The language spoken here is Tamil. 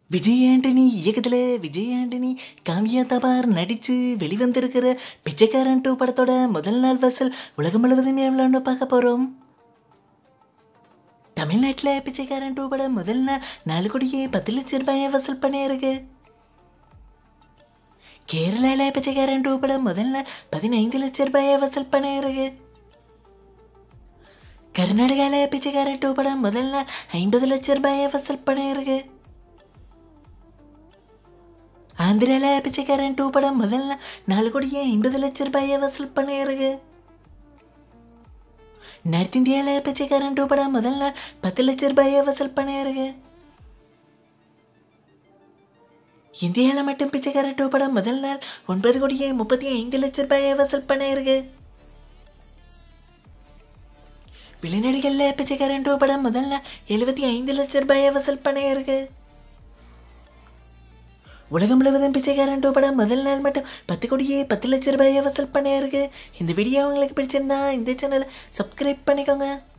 விஜய் ஆண்டனி இயக்கத்தில் விஜய் ஆண்டனி காவியா தபார் நடித்து வெளிவந்திருக்கிற பிச்சைக்காரன் டூ படத்தோட முதல் நாள் வசூல் உலகம் முழுவதும் எவ்வளோன்னு பார்க்க போகிறோம் தமிழ்நாட்டில் பிச்சைக்காரன் டூ படம் முதல் நாள் நாலு கோடியே பத்து லட்சம் ரூபாயை வசூல் பண்ணியிருக்கு கேரளாவில் பிச்சைக்காரன் டூ படம் முதல் நாள் பதினைந்து லட்சம் ரூபாயை வசூல் பண்ணியிருக்கு கர்நாடகாவில் பிச்சைக்காரன் டூ படம் முதல் நாள் ஐம்பது லட்சம் ரூபாயை வசூல் பண்ணியிருக்கு ஆந்திராவில் பிச்சைக்காரன் டூ படம் முதல் நாள் நாலு கோடியே ஐம்பது லட்சம் ரூபாயை வசூல் பண்ணியிருக்கு நார்த் இந்தியாவில் பிச்சைக்காரன் டூ படம் முதல் நாள் பத்து லட்சம் ரூபாயை வசூல் பண்ணியிருக்கு இந்தியாவில் மட்டும் பிச்சைக்காரன் டூ படம் முதல் நாள் ஒன்பது கோடியே முப்பத்தி ஐந்து லட்சம் ரூபாயை வசூல் பண்ணியிருக்கு வெளிநாடுகளில் பிச்சைக்காரன் டூ படம் முதல் நாள் எழுபத்தி ஐந்து லட்சம் ரூபாயை வசூல் பண்ணியிருக்கு உலகம் முழுவதும் பிச்சைக்காரன் டூ படம் முதல் நாள் மட்டும் பத்து கோடியே பத்து லட்சம் ரூபாயை வசூல் பண்ணியிருக்கு இந்த வீடியோ உங்களுக்கு பிடிச்சிருந்தா இந்த சேனலை சப்ஸ்கிரைப் பண்ணிக்கோங்க